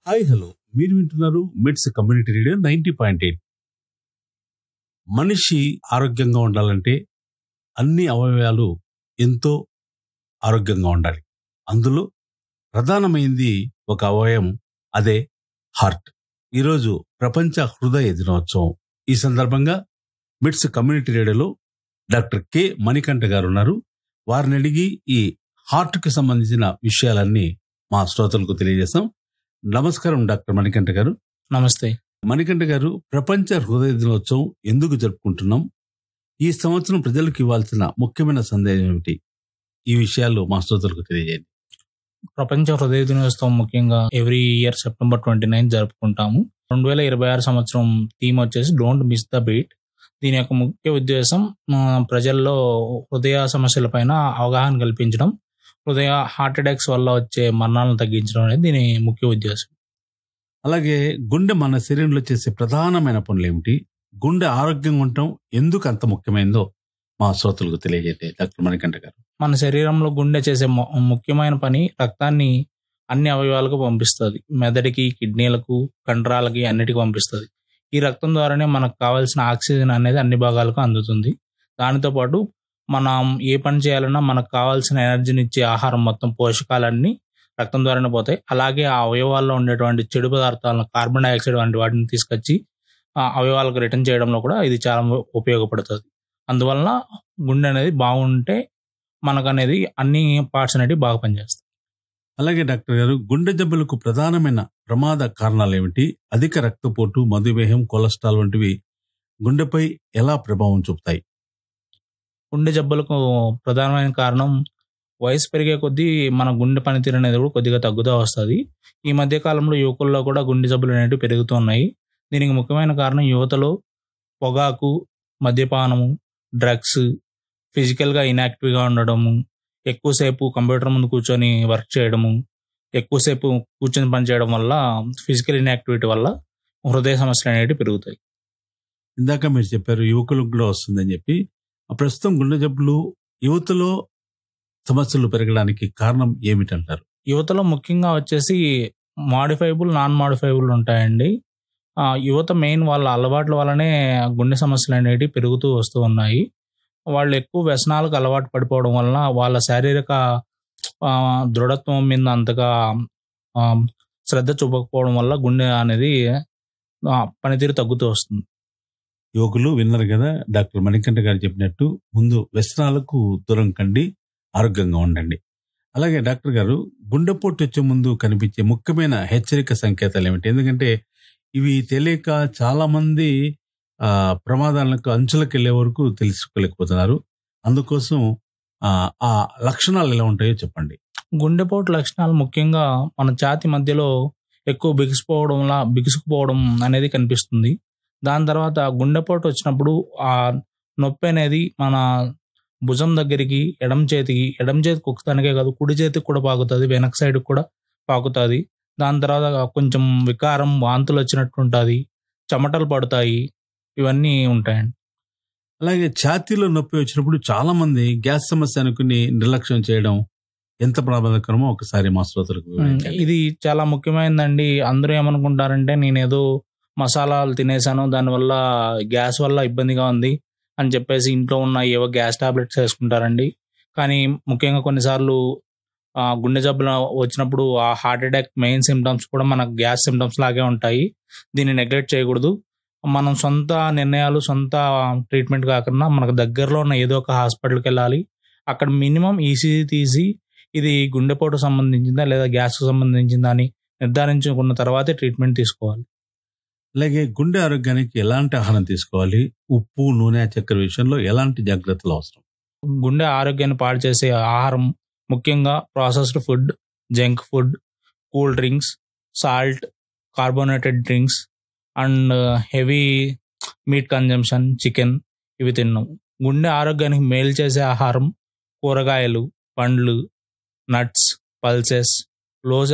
Hi hello మీరు వింటున్నారు MITS community radio ninety point eight మనిషి ఆరోగ్యంగా ఉండాలంటే అన్ని అవయవాలు ఎంతో ఆరోగ్యంగా ఉండాలి అందులో ప్రధానమైంది ఒక అవయవం అదే హార్ట్ ఈరోజు ప్రపంచ హృదయ దినోత్సవం ఈ సందర్భంగా మిట్స్ కమ్యూనిటీ రేడియోలో డాక్టర్ కె మణికంఠ గారు ఉన్నారు వారిని అడిగి ఈ హార్ట్ కి సంబంధించిన విషయాలన్నీ మా శ్రోతలకు తెలియజేస్తాం నమస్కారం డాక్టర్ మణికంఠ గారు నమస్తే మణికంఠ గారు ప్రపంచ హృదయ దినోత్సవం ఎందుకు జరుపుకుంటున్నాం ఈ సంవత్సరం ప్రజలకు ఇవ్వాల్సిన ముఖ్యమైన సందేశం ఏమిటి ఈ విషయాలు మా శ్రోతలకు తెలియజేయండి ప్రపంచ హృదయ దినోత్సవం ముఖ్యంగా every year September twenty nine జరుపుకుంటాము రెండు వేల ఇరవై ఆరు సంవత్సరం థీమ్ వచ్చేసి డోంట్ మిస్ ద బీట్ దీని యొక్క ముఖ్య ఉద్దేశం ఆ, ప్రజల్లో హృదయ సమస్యల పైన అవగాహన కల్పించడం హృదయ హార్ట్ అటాక్స్ వల్ల వచ్చే మరణాలను తగ్గించడం అనేది దీని ముఖ్య ఉద్దేశం అలాగే గుండె మన శరీరంలో చేసే ప్రధానమైన పనులు ఏమిటి గుండె ఆరోగ్యంగా ఉండటం ఎందుకు అంత ముఖ్యమైనదో మా శ్రోతలకు తెలియజేయండి డాక్టర్ మణికంఠ గారు మన శరీరంలో గుండె చేసే ము- ముఖ్యమైన పని రక్తాన్ని అన్ని అవయవాలకు పంపిస్తుంది మెదడుకి కిడ్నీలకు కండరాలకి అన్నిటికీ పంపిస్తుంది ఈ రక్తం ద్వారానే మనకు కావాల్సిన ఆక్సిజన్ అనేది అన్ని భాగాలకు అందుతుంది దానితో పాటు మనం ఏ పని చేయాలన్నా మనకు కావాల్సిన ఎనర్జీని ఇచ్చే ఆహారం మొత్తం పోషకాలన్నీ రక్తం ద్వారానే పోతాయి అలాగే ఆ అవయవాల్లో ఉండేటువంటి చెడు పదార్థాలను కార్బన్ డైఆక్సైడ్ వంటి వాటిని తీసుకొచ్చి ఆ అవయవాలకు రిటర్న్ చేయడంలో కూడా ఇది చాలా ఉపయోగపడుతుంది అందువలన గుండె అనేది బాగుంటే మనకు అనేది అన్ని పార్ట్స్ అనేవి బాగా పనిచేస్తాయి అలాగే డాక్టర్ గారు గుండె జబ్బులకు ప్రధానమైన ప్రమాద కారణాలు ఏమిటి అధిక రక్తపోటు మధుమేహం కొలెస్ట్రాల్ వంటివి గుండెపై ఎలా ప్రభావం చూపుతాయి గుండె జబ్బులకు ప్రధానమైన కారణం వయసు పెరిగే కొద్దీ మన గుండె పనితీరు అనేది కూడా కొద్దిగా తగ్గుతూ వస్తుంది ఈ మధ్య కాలంలో యువకుల్లో కూడా గుండె జబ్బులు అనేవి పెరుగుతున్నాయి దీనికి ముఖ్యమైన కారణం యువతలో పొగాకు మద్యపానము డ్రగ్స్ ఫిజికల్గా ఇన్యాక్టివ్గా ఉండడము ఎక్కువసేపు కంప్యూటర్ ముందు కూర్చొని వర్క్ చేయడము ఎక్కువసేపు కూర్చొని పని చేయడం వల్ల ఫిజికల్ ఇన్యాక్టివిటీ వల్ల హృదయ సమస్యలు అనేవి పెరుగుతాయి ఇందాక మీరు చెప్పారు యువకులకు కూడా వస్తుందని చెప్పి ఆ ప్రస్తుతం గుండె జబ్బులు యువతలో సమస్యలు పెరగడానికి కారణం ఏమిటంటారు యువతలో ముఖ్యంగా వచ్చేసి మాడిఫైబుల్ నాన్ మాడిఫైబుల్ ఉంటాయండి ఆ, యువత మెయిన్ వాళ్ళ అలవాట్ల వల్లనే గుండె సమస్యలు అనేవి పెరుగుతూ వస్తూ ఉన్నాయి వాళ్ళు ఎక్కువ వ్యసనాలకు అలవాటు పడిపోవడం వలన వాళ్ళ శారీరక ఆ, దృఢత్వం మీద అంతగా ఆ, శ్రద్ధ చూపకపోవడం వల్ల గుండె అనేది ఆ, పనితీరు తగ్గుతూ వస్తుంది యువకులు విన్నారు కదా డాక్టర్ మణికంఠ గారు చెప్పినట్టు ముందు వ్యసనాలకు దూరం కండి ఆరోగ్యంగా ఉండండి అలాగే డాక్టర్ గారు గుండెపోటు వచ్చే ముందు కనిపించే ముఖ్యమైన హెచ్చరిక సంకేతాలు ఏమిటి ఎందుకంటే ఇవి తెలియక చాలా మంది ఆ ప్రమాదాలకు అంచులకు వెళ్లే వరకు తెలుసుకోలేకపోతున్నారు అందుకోసం ఆ ఆ లక్షణాలు ఎలా ఉంటాయో చెప్పండి గుండెపోటు లక్షణాలు ముఖ్యంగా మన ఛాతి మధ్యలో ఎక్కువ బిగుసిపోవడంలా బిగుసుకుపోవడం అనేది కనిపిస్తుంది దాని తర్వాత గుండెపోటు వచ్చినప్పుడు ఆ నొప్పి అనేది మన భుజం దగ్గరికి ఎడం చేతికి ఎడం చేతికి ఒక్కదానికే కాదు కుడి చేతికి కూడా పాకుతుంది వెనక సైడ్ కూడా పాకుతుంది దాని తర్వాత కొంచెం వికారం వాంతులు వచ్చినట్టు ఉంటుంది చెమటలు పడతాయి ఇవన్నీ ఉంటాయండి అలాగే ఛాతీలో నొప్పి వచ్చినప్పుడు చాలా మంది గ్యాస్ సమస్య అనుకుని నిర్లక్ష్యం చేయడం ఎంత ప్రమాదకరమో ఒకసారి మా శ్రోతలకు వివరించండి. ఇది చాలా ముఖ్యమైనదండి అందరూ ఏమనుకుంటారంటే నేనేదో మసాలాలు తినేసాను దానివల్ల గ్యాస్ వల్ల ఇబ్బందిగా ఉంది అని చెప్పేసి ఇంట్లో ఉన్న ఏవో గ్యాస్ టాబ్లెట్స్ వేసుకుంటారండి కానీ ముఖ్యంగా కొన్నిసార్లు ఆ, గుండె జబ్బులు వచ్చినప్పుడు ఆ హార్ట్ అటాక్ మెయిన్ సిమ్టమ్స్ కూడా మన గ్యాస్ సిమ్టమ్స్ లాగే ఉంటాయి దీన్ని నెగ్లెక్ట్ చేయకూడదు మనం సొంత నిర్ణయాలు సొంత ట్రీట్మెంట్ కాకుండా మనకు దగ్గరలో ఉన్న ఏదో ఒక హాస్పిటల్కి వెళ్ళాలి అక్కడ మినిమం ఈసీజీ తీసి ఇది గుండెపోటు సంబంధించిందా లేదా గ్యాస్ సంబంధించిందా అని నిర్ధారించుకున్న తర్వాతే ట్రీట్మెంట్ తీసుకోవాలి అలాగే గుండె ఆరోగ్యానికి ఎలాంటి ఆహారం తీసుకోవాలి ఉప్పు నూనె చక్కెర విషయంలో ఎలాంటి జాగ్రత్తలు అవసరం గుండె ఆరోగ్యాన్ని పాడు చేసే ఆహారం ముఖ్యంగా processed food junk food cool drinks salt carbonated drinks and heavy meat consumption chicken ఇవి తిన్నాం గుండె ఆరోగ్యానికి మేలు చేసే ఆహారం కూరగాయలు పండ్లు నట్స్ పల్సెస్ లో